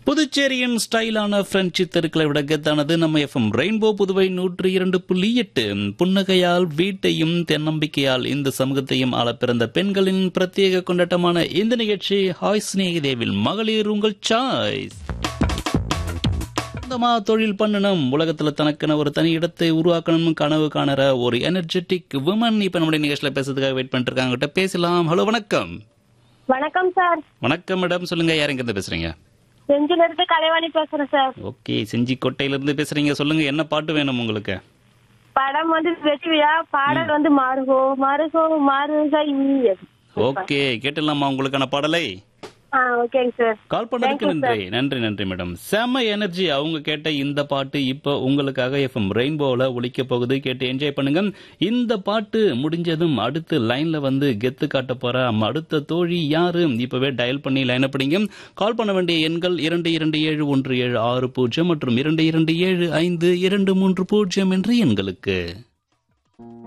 புதுச்சேரியின் ஸ்டைலான பிரெஞ்சு தெருக்களை விட கெத்தானது நம்ம எஃப்எம் ரெயின்போ புதுவை நூற்றி இரண்டு புள்ளி எட்டு புன்னகையால் வீட்டையும் தென்னம்பிக்கையால் இந்த சமூகத்தையும் ஆள பிறந்த பெண்களின் பிரத்யேக கொண்டாட்டமான இந்த நிகழ்ச்சி ஹாய் ஸ்நேகிதேவில் மகளிர் உங்கள் சாய்ஸ் சொந்தமா தொழில் பண்ணணும் உலகத்துல தனக்கென ஒரு தனி இடத்தை உருவாக்கணும் கனவு காணற ஒரு எனர்ஜெட்டிக் உமன் இப்ப நம்முடைய நிகழ்ச்சியில பேசுறதுக்காக வெயிட் பண்ணிட்டு இருக்காங்க கிட்ட பேசலாம் ஹலோ வணக்கம் வணக்கம் சார் வணக்கம் மேடம் சொல்லுங்க யார் எங்க இருந்து பேசுறீங்க செஞ்சில இருந்து கலைவாணி பேசுறேன் சார் ஓகே செஞ்சி கோட்டையில இருந்து பேசுறீங்க சொல்லுங்க என்ன பாட்டு வேணும் உங்களுக்கு படம் வந்து வெற்றிவிழா பாடல் வந்து மாறுகோ மாறுகோ மாறுக ஓகே கேட்டுடலாமா உங்களுக்கான பாடலை ஆ ஓகேங்க சார் கால் பண்ணதுக்கு Thank you, நன்றி நன்றி நன்றி மேடம் செம்ம எனர்ஜி அவங்க கேட்ட இந்த பாட்டு இப்போ உங்களுக்காக எஃப்எம் ரெயின்போல ஒலிக்க போகுது கேட்டு என்ஜாய் பண்ணுங்க இந்த பாட்டு முடிஞ்சதும் அடுத்து லைன்ல வந்து கெத்து காட்ட போற நம்ம அடுத்த தோழி யாரு இப்பவே டயல் பண்ணி லைன் படிங்க கால் பண்ண வேண்டிய எண்கள் இரண்டு இரண்டு ஏழு ஒன்று ஏழு ஆறு பூஜ்ஜியம் மற்றும் இரண்டு இரண்டு ஏழு ஐந்து இரண்டு மூன்று பூஜ்ஜியம் என்ற எண்களுக்கு